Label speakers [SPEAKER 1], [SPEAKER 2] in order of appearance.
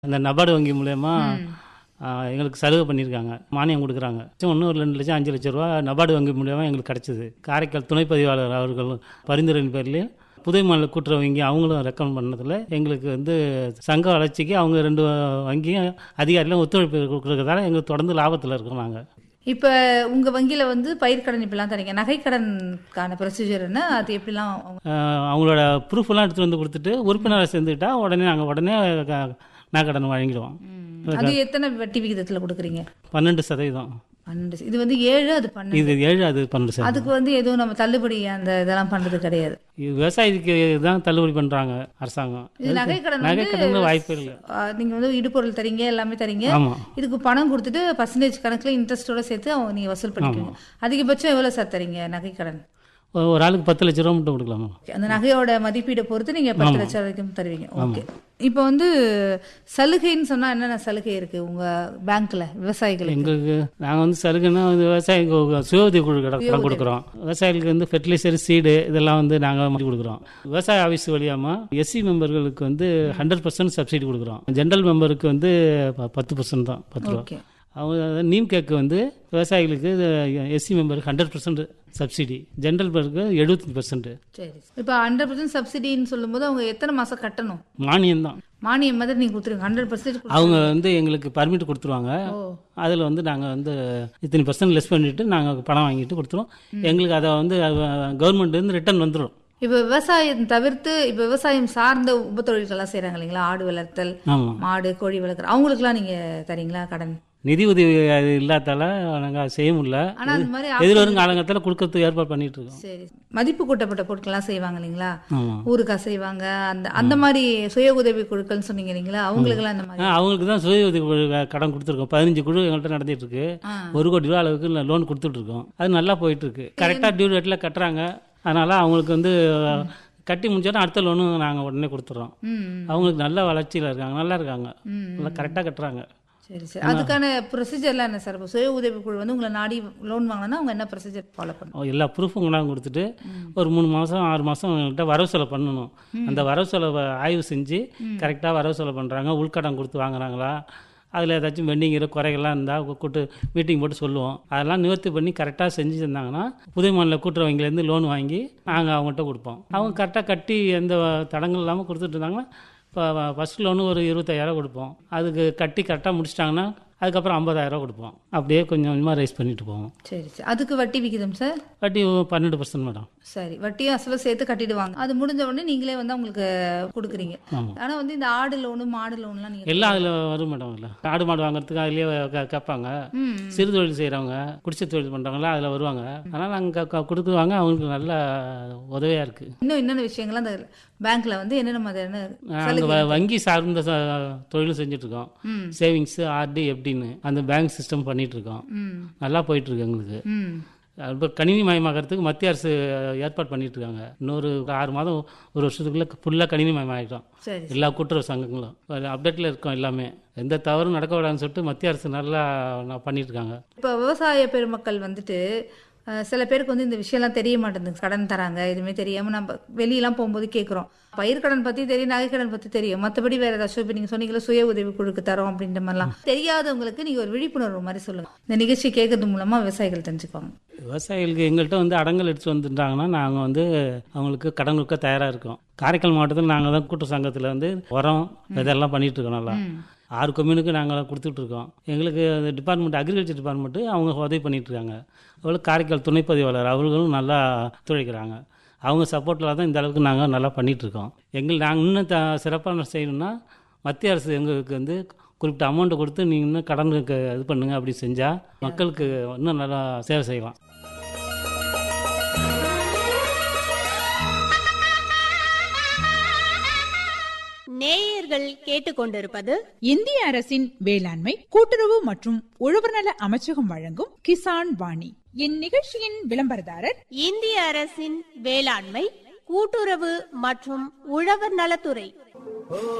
[SPEAKER 1] அந்த நபார்டு வங்கி மூலயமா எங்களுக்கு சலுகை பண்ணியிருக்காங்க மானியம் கொடுக்குறாங்க ஒன்று ஒரு ரெண்டு லட்சம் அஞ்சு லட்ச ரூபா நபார்டு வங்கி மூலயமா எங்களுக்கு கிடைச்சிது காரைக்கால் துணை பதிவாளர் அவர்கள் பரிந்துரையின் பேர்லேயும் புதை மாநில கூட்டுறவு வங்கி அவங்களும் ரெக்கமெண்ட் பண்ணதில் எங்களுக்கு வந்து சங்க வளர்ச்சிக்கு அவங்க ரெண்டு வங்கியும் அதிகாரிகளும் ஒத்துழைப்பு கொடுக்குறதால எங்களுக்கு தொடர்ந்து லாபத்தில் இருக்கோம் நாங்கள்
[SPEAKER 2] இப்போ உங்க வங்கியில வந்து பயிர்க்கடன் இப்படிலாம் தரீங்க நகைக்கடனுக்கான ப்ரொசீஜர் என்ன அது எப்படிலாம் அவங்க-
[SPEAKER 1] ஆஹ் அவங்களோட ப்ரூஃப்லாம் எடுத்துகிட்டு வந்து கொடுத்துட்டு உறுப்பினரை சேர்ந்துக்கிட்டா உடனே நாங்கள் உடனே க- நகைக்கடன் வழங்கிடுவோம்
[SPEAKER 2] அது எத்தனை வட்டி விகிதத்துல கொடுக்குறீங்க
[SPEAKER 1] பன்னெண்டு சதவீதம்
[SPEAKER 2] பன்னெண்டு இது வந்து ஏழு அது பன்னெண்டு
[SPEAKER 1] இது ஏழு அது பன்னெண்டு சதவீதம்
[SPEAKER 2] அதுக்கு வந்து எதுவும் நம்ம தள்ளுபடி அந்த இதெல்லாம் பண்றது கிடையாது
[SPEAKER 1] இது விவசாயிக்கு தான் தள்ளுபடி பண்ணுறாங்க அரசாங்கம்
[SPEAKER 2] இது நகைக்கடன்
[SPEAKER 1] நகை
[SPEAKER 2] வந்து
[SPEAKER 1] கடனில் வாய்ப்பு இல்லை
[SPEAKER 2] ஆ, நீங்க வந்து இடுபொருள் தரீங்க எல்லாமே தரீங்க
[SPEAKER 1] ஆமாம்
[SPEAKER 2] இதுக்கு பணம் கொடுத்துட்டு பர்சன்டேஜ் கணக்குல இன்ட்ரெஸ்டோட சேர்த்து அவங்க நீங்க வசூல் பண்ணிக்கோங்க அதிகபட்சம் எவ்வளவு சார் தரீங்க நகைக்கடன்
[SPEAKER 1] ஒரு ஆளுக்கு பத்து லட்ச ரூபா மட்டும் கொடுக்கலாமா
[SPEAKER 2] அந்த நகையோட மதிப்பீடை பொறுத்து நீங்க பத்து லட்சம் வரைக்கும் தருவீங்க ஓகே இப்போ வந்து சலுகைன்னு சொன்னா என்னென்ன சலுகை இருக்கு உங்க பேங்க்ல விவசாயிகளுக்கு
[SPEAKER 1] எங்களுக்கு நாங்கள் வந்து சலுகைன்னா வந்து விவசாயிக்கு சுய உதவி குழு கடன் கடன் கொடுக்குறோம் விவசாயிகளுக்கு வந்து ஃபெர்டிலைசர் சீடு இதெல்லாம் வந்து நாங்கள் மாதிரி கொடுக்குறோம் விவசாய ஆஃபீஸ் வழியாமல் எஸ்சி மெம்பர்களுக்கு வந்து ஹண்ட்ரட் பர்சன்ட் சப்சிடி கொடுக்குறோம் ஜென்ரல் மெம்பருக்கு வந்து ப- பத்து பர்சன்ட் தான் பத்து ரூபா
[SPEAKER 2] ஓகே
[SPEAKER 1] அவங்க நீம் கேக்கு வந்து விவசாயிகளுக்கு எஸ்சி மெம்பருக்கு ஹண்ட்ரட் பர்சன்ட் சப்சிடி ஜென்ரல் மெம்பருக்கு எழுபத்தஞ்சு பர்சன்ட்
[SPEAKER 2] சரி இப்போ ஹண்ட்ரட் பர்சன்ட் சப்சிடின்னு சொல்லும்போது அவங்க எத்தனை மாசம் கட்டணும்
[SPEAKER 1] மானியம் தான்
[SPEAKER 2] மானியம் மாதிரி நீங்க கொடுத்துருங்க ஹண்ட்ரட் பர்சன்டேஜ்
[SPEAKER 1] அவங்க வந்து எங்களுக்கு பர்மிட் கொடுத்துருவாங்க
[SPEAKER 2] ஓ
[SPEAKER 1] அதில் வந்து நாங்கள் வந்து இத்தனை பர்சன்ட் லெஸ் பண்ணிவிட்டு நாங்கள் பணம் வாங்கிட்டு கொடுத்துருவோம் எங்களுக்கு அதை வந்து கவர்மெண்ட்லேருந்து ரிட்டர்ன் வந்துடும்
[SPEAKER 2] இப்போ விவசாயம் தவிர்த்து இப்போ விவசாயம் சார்ந்த உபத்தொழில்கள்லாம் செய்றாங்க இல்லைங்களா ஆடு வளர்த்தல்
[SPEAKER 1] ஆமாம்
[SPEAKER 2] மாடு கோழி வளர்க்குற அவங்களுக்குலாம் நீங்க தரீங்களா கடன்
[SPEAKER 1] நிதி உதவி அது இல்லாதால நாங்கள் செய்ய முடியல
[SPEAKER 2] ஆனா அந்த மாதிரி
[SPEAKER 1] எதிர்வரும் காலங்கத்தில் கொடுக்கறதுக்கு ஏற்பாடு பண்ணிட்டு இருக்கோம்
[SPEAKER 2] சரி மதிப்பு கூட்டப்பட்ட பொருட்கள்லாம் செய்வாங்க இல்லைங்களா
[SPEAKER 1] ஆமாம்
[SPEAKER 2] ஊறுகாய் செய்வாங்க அந்த அந்த மாதிரி சுய உதவி குழுக்கள்னு சொன்னீங்க இல்லைங்களா அவங்களுக்கெல்லாம் அந்த மாதிரி
[SPEAKER 1] ஆ அவங்களுக்கு தான் சுய உதவி குழு கடன் கொடுத்துருக்கோம் பதினஞ்சு குழு எங்கள்கிட்ட நடந்துட்டு இருக்கு
[SPEAKER 2] ஆ.
[SPEAKER 1] ஒரு கோடி ரூபா அளவுக்கு லோன் கொடுத்துட்டு இருக்கோம் அது நல்லா போயிட்டு இருக்கு கரெக்டாக டியூ ரேட்டில் கட்டுறாங்க அதனால அவங்களுக்கு வந்து கட்டி முடிச்சோன்னா அடுத்த லோனும் நாங்கள் உடனே கொடுத்துட்றோம்
[SPEAKER 2] ம் ம்,
[SPEAKER 1] அவங்களுக்கு நல்ல வளர்ச்சியில் இருக்காங்க நல்லா இருக்காங்க
[SPEAKER 2] ம்
[SPEAKER 1] நல்லா கரெக்டாக கட்டுறாங்க
[SPEAKER 2] சரி சரி அதுக்கான ப்ரொசீஜர்லாம் என்ன சார் இப்போ சுய உதவி குழு வந்து உங்களை நாடி லோன் வாங்கினா அவங்க என்ன ப்ரொசீஜர் ஃபாலோ பண்ணும்
[SPEAKER 1] எல்லா ப்ரூஃபும் கொண்டாந்து கொடுத்துட்டு ஒரு மூணு மாதம் ஆறு மாதம் எங்கள்கிட்ட வரவு செலவு பண்ணணும் அந்த வரவு செலவை ஆய்வு செஞ்சு கரெக்டாக வரவு செலவு பண்ணுறாங்க உள்கடன் கொடுத்து வாங்குறாங்களா அதில் ஏதாச்சும் பெண்டிங்கிற குறைகள்லாம் இருந்தால் கூட்டு மீட்டிங் போட்டு சொல்லுவோம் அதெல்லாம் நிவர்த்தி பண்ணி கரெக்டாக செஞ்சு தந்தாங்கன்னா புதிய மாநில கூட்டுறவு வங்கியிலேருந்து லோன் வாங்கி நாங்கள் அவங்கள்ட்ட கொடுப்போம் அவங்க கரெக்டாக கட்டி எந்த தடங்கள் இல்லாமல் கொடுத்துட்டு இருந்தாங்கன்னா இப்போ ஃபஸ்ட் லோனு ஒரு இருபத்தாயிரம் கொடுப்போம் அதுக்கு கட்டி கரெக்டாக முடிச்சிட்டாங்கன்னா அதுக்கப்புறம் ஐம்பதாயிரம் கொடுப்போம் அப்படியே கொஞ்சம் கொஞ்சமாக ரைஸ் பண்ணிட்டு போவோம்
[SPEAKER 2] சரி சரி அதுக்கு வட்டி விகிதம் சார்
[SPEAKER 1] வட்டி பன்னெண்டு பர்சன்ட் மேடம்
[SPEAKER 2] சரி வட்டியும் அசலும் சேர்த்து கட்டிடுவாங்க அது முடிஞ்ச உடனே நீங்களே வந்து அவங்களுக்கு கொடுக்குறீங்க
[SPEAKER 1] ஆமாம்
[SPEAKER 2] ஆனா வந்து இந்த ஆடு லோனு மாடு லோன்லாம் நீங்க
[SPEAKER 1] எல்லாம் அதில் வரும் மேடம் இல்லை ஆடு மாடு வாங்குறதுக்கு அதுலேயே க- கேட்பாங்க
[SPEAKER 2] ம்
[SPEAKER 1] சிறு தொழில் செய்கிறவங்க குடிசை தொழில் பண்ணுறவங்களாம் அதில் வருவாங்க அதனால் நாங்கள் கொடுக்குவாங்க அவங்களுக்கு நல்ல உதவியாக இருக்குது
[SPEAKER 2] இன்னும் என்னென்ன விஷயங்கள்லாம் அந்த பேங்க்ல வந்து என்னென்ன மாதிரியான
[SPEAKER 1] நாங்கள் வங்கி சார்ந்த ச- தொழிலும் செஞ்சுட்ருக்கோம்
[SPEAKER 2] ம்
[SPEAKER 1] சேவிங்ஸு ஆர்டி எப்படின்னு அந்த பேங்க் சிஸ்டம் பண்ணிகிட்ருக்கோம்
[SPEAKER 2] ம்
[SPEAKER 1] நல்லா போயிட்டுருக்கு எங்களுக்கு
[SPEAKER 2] ம்
[SPEAKER 1] இப்போ கணினி மயமாக்கிறதுக்கு மத்திய அரசு ஏற்பாடு பண்ணிட்டு இருக்காங்க இன்னொரு ஆறு மாதம் ஒரு வருஷத்துக்குள்ளே ஃபுல்லாக கணினி மயமாகிட்டோம்
[SPEAKER 2] சரி
[SPEAKER 1] எல்லா கூட்டுறவு சங்கங்களும் அப்டேட்டில் இருக்கோம் எல்லாமே எந்த தவறும் நடக்க விடாதுன்னு சொல்லிட்டு மத்திய அரசு நல்லா நான் பண்ணிட்டு இருக்காங்க
[SPEAKER 2] இப்போ விவசாய பெருமக்கள் வந்துட்டு அஹ், சில பேருக்கு வந்து இந்த விஷயம்லாம் தெரிய மாட்டேங்குது கடன் தராங்க எதுவுமே தெரியாம நம்ம வெளியெல்லாம் போகும்போது கேட்குறோம் பயிர்க்கடன் பத்தி தெரியும் நகைக்கடன் பத்தி தெரியும் மற்றபடி வேற ஏதாச்சும் இப்போ நீங்க சொன்னீங்களா சுய உதவி குழுக்கு தரோம் அப்படின்ற மாதிரிலாம் தெரியாதவங்களுக்கு நீங்க ஒரு விழிப்புணர்வு மாதிரி சொல்லுங்க இந்த நிகழ்ச்சி கேட்கறது மூலமா விவசாயிகள் தெரிஞ்சுக்குவாங்க
[SPEAKER 1] விவசாயிகளுக்கு எங்கள்கிட்ட வந்து அடங்கல் எடுத்து வந்துட்டாங்கன்னா நாங்கள் வந்து அவங்களுக்கு கடன் கொடுக்க தயாராக இருக்கோம் காரைக்கால் மாவட்டத்தில் நாங்கள் தான் கூட்டு சங்கத்தில் வந்து உரம் இதெல்லாம் பண்ணிட்டு இருக்கோம் நல்லா ஆறு கம்யூனுக்கு நாங்கள் கொடுத்துட்டு இருக்கோம் எங்களுக்கு டிபார்ட்மெண்ட் அக்ரிகல்ச்சர் டிபார்ட்மெண்ட்டு அவங்க உதவி பண்ணிட்டு இருக்காங்க அவங்களுக்கு காரைக்கால் துணைப்பதிவாளர் அவர்களும் நல்லா ஒத்துழைக்கிறாங்க அவங்க சப்போர்ட்டில் தான் இந்த அளவுக்கு நாங்கள் நல்லா பண்ணிட்டு இருக்கோம் எங்கள் நாங்கள் இன்னும் த சிறப்பாக செய்யணும்னா மத்திய அரசு எங்களுக்கு வந்து குறிப்பிட்ட அமௌண்ட்டை கொடுத்து நீங்கள் இன்னும் கடனுக்கு இது பண்ணுங்க அப்படி செஞ்சால் மக்களுக்கு இன்னும் நல்லா சேவை செய்யலாம்
[SPEAKER 3] நேயர்கள் கேட்டுக்கொண்டிருப்பது
[SPEAKER 4] இந்திய அரசின் வேளாண்மை கூட்டுறவு மற்றும் உழவர்நல அமைச்சகம் வழங்கும் கிசான் வாணி இந்நிகழ்ச்சியின் விளம்பரதாரர்
[SPEAKER 3] இந்திய அரசின் வேளாண்மை கூட்டுறவு மற்றும் உழவர் நலத்துறை